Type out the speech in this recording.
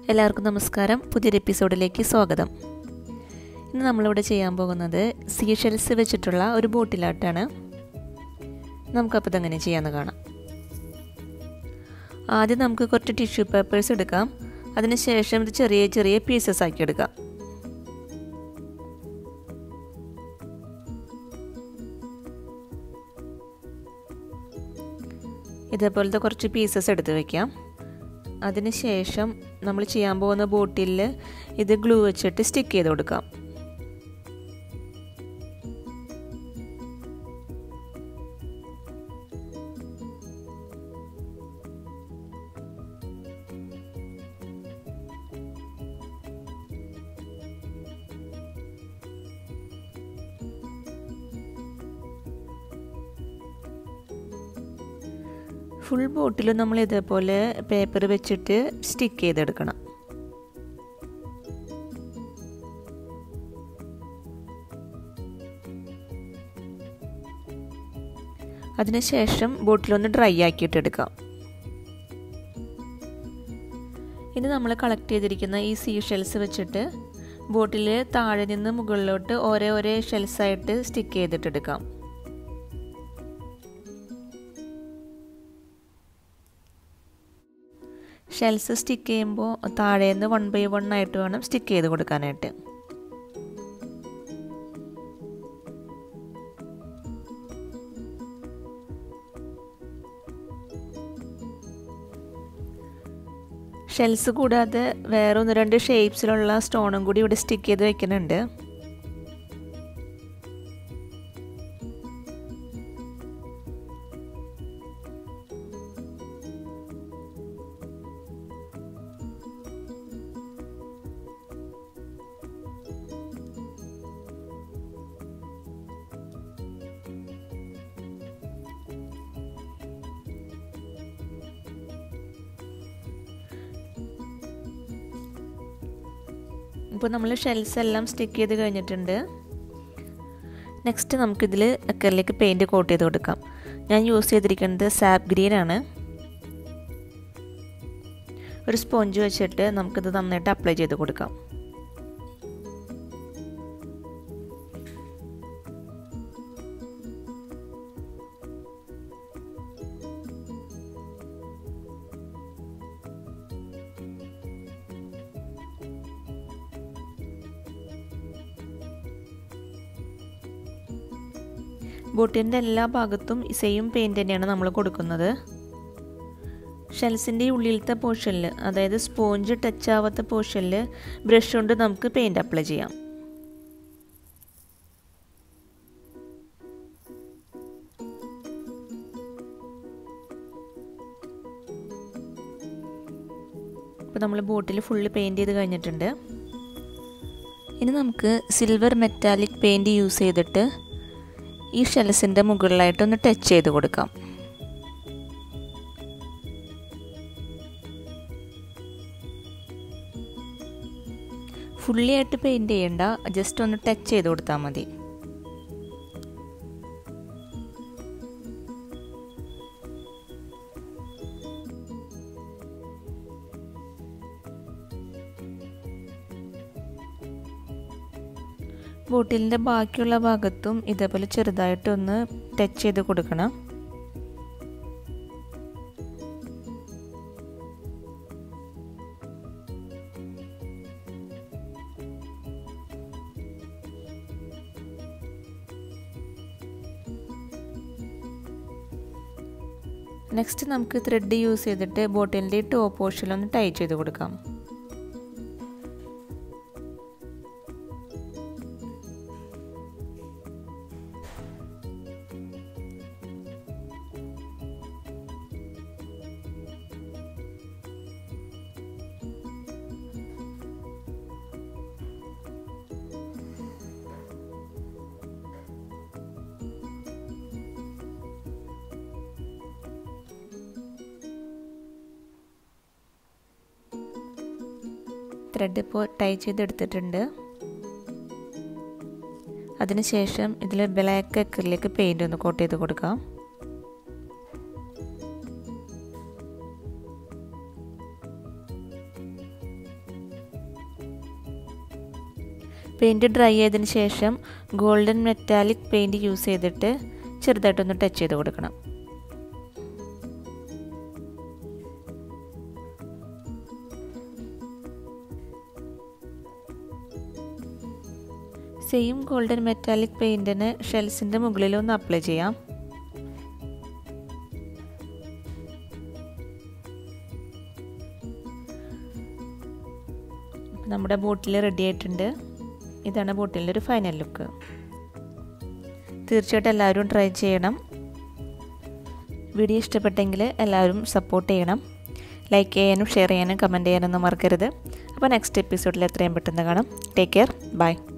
എല്ലാവർക്കും നമസ്കാരം പുതിയൊരു എപ്പിസോഡിലേക്ക് സ്വാഗതം ഇന്ന് നമ്മളിവിടെ ചെയ്യാൻ പോകുന്നത് സീഷെൽസ് വെച്ചിട്ടുള്ള ഒരു ബോട്ടിലാട്ടാണ് നമുക്കപ്പോൾ ഇതെങ്ങനെ ചെയ്യാമെന്ന് കാണാം ആദ്യം നമുക്ക് കുറച്ച് ടിഷ്യൂ പേപ്പേഴ്സ് എടുക്കാം അതിനുശേഷം ഇത് ചെറിയ ചെറിയ പീസസ് ആക്കി എടുക്കാം ഇതേപോലത്തെ കുറച്ച് പീസസ് എടുത്ത് വയ്ക്കാം അതിനുശേഷം നമ്മൾ ചെയ്യാൻ പോകുന്ന ബോട്ടിൽ ഇത് ഗ്ലൂ വെച്ചിട്ട് സ്റ്റിക്ക് ചെയ്ത് കൊടുക്കാം ഫുൾ ബോട്ടിലും നമ്മൾ ഇതേപോലെ പേപ്പർ വെച്ചിട്ട് സ്റ്റിക്ക് ചെയ്തെടുക്കണം അതിനുശേഷം ബോട്ടിലൊന്ന് ഡ്രൈ ആക്കിയിട്ട് എടുക്കാം ഇനി നമ്മൾ കളക്ട് ചെയ്തിരിക്കുന്ന ഈ സീ ഷെൽസ് വെച്ചിട്ട് ബോട്ടിൽ താഴെ നിന്ന് മുകളിലോട്ട് ഓരോ ഓരോ ഷെൽസായിട്ട് സ്റ്റിക്ക് ചെയ്തിട്ടെടുക്കാം ഷെൽസ് സ്റ്റിക്ക് ചെയ്യുമ്പോൾ താഴേന്ന് വൺ ബൈ വൺ ആയിട്ട് വേണം സ്റ്റിക്ക് ചെയ്ത് കൊടുക്കാനായിട്ട് ഷെൽസ് കൂടാതെ വേറെ ഒന്ന് രണ്ട് ഷേപ്സിലുള്ള സ്റ്റോണും കൂടി ഇവിടെ സ്റ്റിക്ക് ചെയ്ത് വെക്കുന്നുണ്ട് ഇപ്പോൾ നമ്മൾ ഷെൽസ് എല്ലാം സ്റ്റിക്ക് ചെയ്ത് കഴിഞ്ഞിട്ടുണ്ട് നെക്സ്റ്റ് നമുക്കിതിൽ അക്കറിലേക്ക് പെയിൻറ്റ് കോട്ട് ചെയ്ത് കൊടുക്കാം ഞാൻ യൂസ് ചെയ്തിരിക്കുന്നത് സാപ്പ് ഗ്രീൻ ആണ് ഒരു സ്പോഞ്ച് വെച്ചിട്ട് നമുക്കിത് നന്നായിട്ട് അപ്ലൈ ചെയ്ത് കൊടുക്കാം ബോട്ടിൻ്റെ എല്ലാ ഭാഗത്തും സെയിം പെയിൻറ് തന്നെയാണ് നമ്മൾ കൊടുക്കുന്നത് ഷെൽസിൻ്റെ ഉള്ളിലത്തെ പോർഷനിൽ അതായത് സ്പോഞ്ച് ടച്ച് ആവാത്ത പോർഷനിൽ ബ്രഷ് കൊണ്ട് നമുക്ക് പെയിൻറ് അപ്ലൈ ചെയ്യാം ഇപ്പോൾ നമ്മൾ ബോട്ടിൽ ഫുള്ള് പെയിൻറ് ചെയ്ത് കഴിഞ്ഞിട്ടുണ്ട് ഇനി നമുക്ക് സിൽവർ മെറ്റാലിക് പെയിൻറ് യൂസ് ചെയ്തിട്ട് ഈ ഷെൽസിൻ്റെ മുകളിലായിട്ടൊന്ന് ടച്ച് ചെയ്ത് കൊടുക്കാം ഫുള്ളി ആയിട്ട് പെയിൻറ് ചെയ്യണ്ട ജസ്റ്റ് ഒന്ന് ടച്ച് ചെയ്ത് കൊടുത്താൽ മതി ബോട്ടിലിൻ്റെ ബാക്കിയുള്ള ഭാഗത്തും ഇതേപോലെ ചെറുതായിട്ടൊന്ന് ടച്ച് ചെയ്ത് കൊടുക്കണം നെക്സ്റ്റ് നമുക്ക് ത്രെഡ് യൂസ് ചെയ്തിട്ട് ബോട്ടിലിൻ്റെ ടോപ്പ് പോർഷനിലൊന്ന് ടൈ ചെയ്ത് കൊടുക്കാം ത്രെഡ് ഇപ്പോൾ ടൈ ചെയ്തെടുത്തിട്ടുണ്ട് അതിനുശേഷം ഇതിൽ ബ്ലാക്ക് അക്കറിലേക്ക് പെയിൻ്റ് ഒന്ന് കോട്ട് ചെയ്ത് കൊടുക്കാം പെയിൻറ്റ് ഡ്രൈ ചെയ്തതിന് ശേഷം ഗോൾഡൻ മെറ്റാലിക് പെയിൻറ്റ് യൂസ് ചെയ്തിട്ട് ചെറുതായിട്ടൊന്ന് ടച്ച് ചെയ്ത് കൊടുക്കണം സെയിം ഗോൾഡൻ മെറ്റാലിക് പെയിൻറ്റിന് ഷെൽസിൻ്റെ മുകളിലൊന്ന് അപ്ലൈ ചെയ്യാം നമ്മുടെ ബോട്ടിൽ റെഡി ആയിട്ടുണ്ട് ഇതാണ് ബോട്ടിലിൻ്റെ ഒരു ഫൈനൽ ലുക്ക് തീർച്ചയായിട്ടും എല്ലാവരും ട്രൈ ചെയ്യണം വീഡിയോ ഇഷ്ടപ്പെട്ടെങ്കിൽ എല്ലാവരും സപ്പോർട്ട് ചെയ്യണം ലൈക്ക് ചെയ്യാനും ഷെയർ ചെയ്യാനും കമൻറ്റ് ചെയ്യാനൊന്നും മറക്കരുത് അപ്പോൾ നെക്സ്റ്റ് എപ്പിസോഡിൽ എത്രയും പെട്ടെന്ന് കാണാം ടേക്ക് കെയർ ബൈ